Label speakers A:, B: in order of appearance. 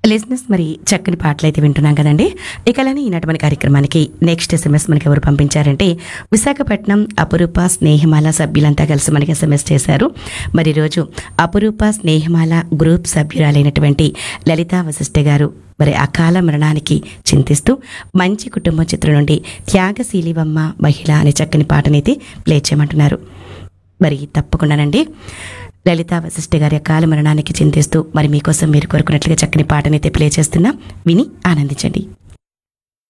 A: లిజినెస్ మరి చక్కని పాటలు అయితే వింటున్నాం కదండి ఇక అలానే ఈనాటి మన కార్యక్రమానికి నెక్స్ట్ ఎస్ఎంఎస్ మనకి ఎవరు పంపించారంటే విశాఖపట్నం అపురూప స్నేహమాల సభ్యులంతా కలిసి మనకి ఎస్ఎంఎస్ చేశారు మరి ఈరోజు అపురూప స్నేహమాల గ్రూప్ సభ్యురాలైనటువంటి లలితా వశిష్ఠ గారు మరి అకాల మరణానికి చింతిస్తూ మంచి కుటుంబ చిత్రం నుండి త్యాగశీలివమ్మ మహిళ అనే చక్కని పాటనైతే ప్లే చేయమంటున్నారు మరి తప్పకుండానండి లలితా వశిష్ఠ గారి అకాల మరణానికి చింతిస్తూ మరి మీకోసం మీరు కోరుకున్నట్లుగా చక్కని పాటనైతే ప్లే చేస్తున్నా విని ఆనందించండి